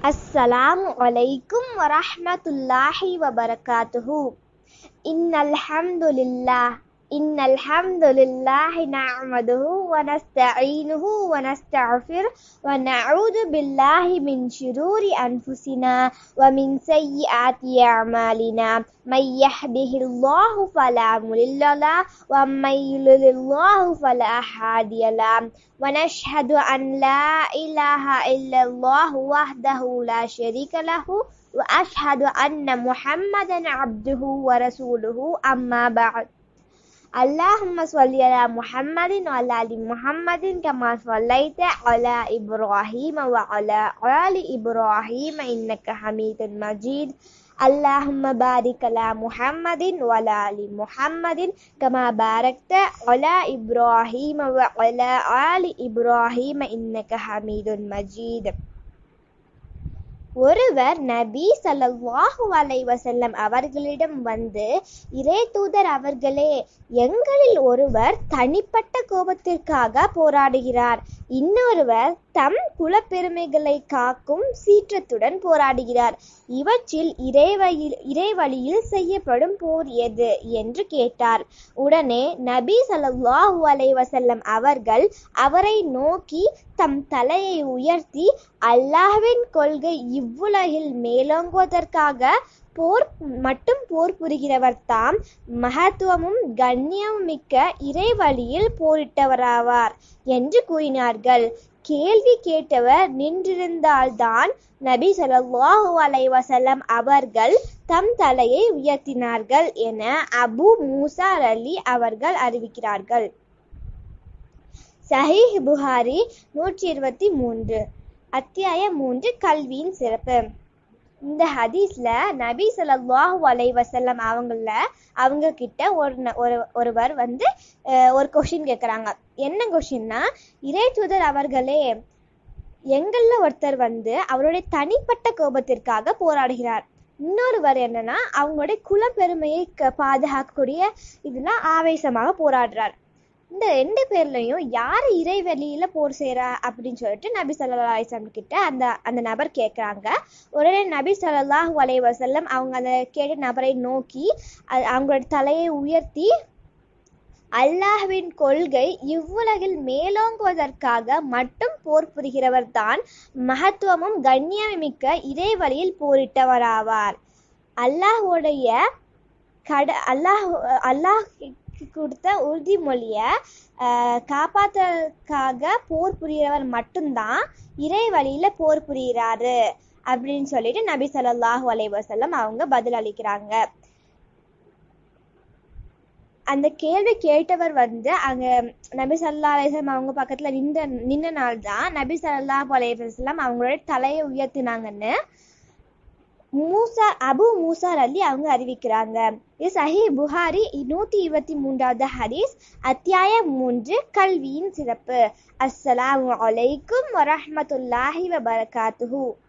السلام عليكم ورحمة الله وبركاته إن الحمد لله إن الحمد لله نعمده ونستعينه ونستغفره ونعوذ بالله من شرور أنفسنا ومن سيئات أعمالنا من يهده الله فلا مضل له ومن يضلل الله فلا هادي له ونشهد أن لا إله إلا الله وحده لا شريك له وأشهد أن محمدا عبده ورسوله أما بعد اللهم صل على محمد وعلى آل محمد كما صليت على إبراهيم وعلى آل إبراهيم إنك حميد مجيد اللهم بارك على محمد وعلى آل محمد كما باركت على إبراهيم وعلى آل إبراهيم إنك حميد مجيد ஒருவர் நபி ஸல்லல்லாஹு அலைஹி வஸல்லம் அவர்களிடம் வந்து இறை தூதர் அவர்களே எங்களில் ஒருவர் தனிப்பட்ட கோபத்திற்காக போராடுகிறார் இன்னொருவர் தம் குலப்பெருமைகளை காக்கும் சீற்றத்துடன் போராடுகிறார் இவற்றில் இறைவழியில் இறைவழியில் செய்யப்படும் போர் எது என்று கேட்டார் உடனே நபி ஸல்லல்லாஹு அலைஹி வஸல்லம் அவர்கள் அவரை நோக்கி தம் தலையை உயர்த்தி அல்லாஹ்வின் கொள்கை இவ்வுலகில் மேலோங்குவதற்காக போர் மட்டும் போர் புரிகிறவர் தாம் மகத்துவமும் கண்ணியமும் மிக்க இறைவழியில் போரிட்டவராவார் என்று கூறினார்கள் கேள்வி கேட்டவர் நின்றிருந்தால்தான் நபி ஸல்லல்லாஹு அலைஹி வஸல்லம் அவர்கள் தம் தலையை உயர்த்தினார்கள் என அபு மூசா அலி அவர்கள் அறிவிக்கிறார்கள் சஹீஹ் புகாரி நூற்றி இருபத்தி மூன்று அத்தியாயம் மூன்று கல்வியின் சிறப்பு இந்த ஹதீஸ்ல நபி ஸல்லல்லாஹு அலைஹி வஸல்லம் அவங்கள அவங்க கிட்ட ஒரு ந- ஒரு ஒருவர் வந்து அஹ், ஒரு கொஷின் கேக்குறாங்க என்ன கொஷின்னா இறை தூதர் அவர்களே எங்கள்ல ஒருத்தர் வந்து அவருடைய தனிப்பட்ட கோபத்திற்காக போராடுகிறார் இன்னொருவர் என்னன்னா அவங்களுடைய குலப்பெருமையை க- பாதுகாக்கக்கூடிய இதெல்லாம் ஆவேசமாக போராடுறார் இந்த ரெண்டு பேர்லயும் யார் இறைவெளியில போர் செய்றா அப்படின்னு சொல்லிட்டு நபி ஸல்லல்லாஹு அலைஹி வஸல்லம் கிட்ட அந்த அந்த நபர் கேக்குறாங்க உடனே நபி ஸல்லல்லாஹு அலைஹி வஸல்லம் அவங்க அந்த கேட்ட நபரை நோக்கி அ- அவங்களோட தலையை உயர்த்தி அல்லாஹ்வின் கொள்கை இவ்வுலகில் மேலோங்குவதற்காக மட்டும் போர் புரிகிறவர் தான் மகத்துவமும் கண்ணியமிக்க இறைவழியில் போரிட்டவராவார் அல்லாஹ்வுடைய கட அல்லாஹ் அல்லாஹ் கொடுத்த உறுதிமொழிய ஆஹ், காப்பாத்துறதுக்காக போர் புரியறவர் மட்டும்தான் இறை வழியில போர் புரிகிறாரு அப்படின்னு சொல்லிட்டு நபி ஸல்லல்லாஹு அலைஹி வஸல்லம் அவங்க பதில் அளிக்கிறாங்க அந்த கேள்வி கேட்டவர் வந்து அங்க நபி ஸல்லல்லாஹு அலைஹி வஸல்லம் அவங்க பக்கத்துல நின்ற நின்ன நாள் தான் நபி ஸல்லல்லாஹு அலைஹி வஸல்லம் அவங்களோட தலையை உயர்த்தினாங்கன்னு மூசா அபு மூசா அலி அவங்க அறிவிக்கிறாங்க இது சஹி புகாரி நூத்தி இருபத்தி மூன்றாவது ஹதீஸ் அத்தியாயம் மூன்று கல்வியின் சிறப்பு அஸ்ஸலாமு அலைக்கும் வரஹ்மத்துல்லாஹி வபரகாத்துஹு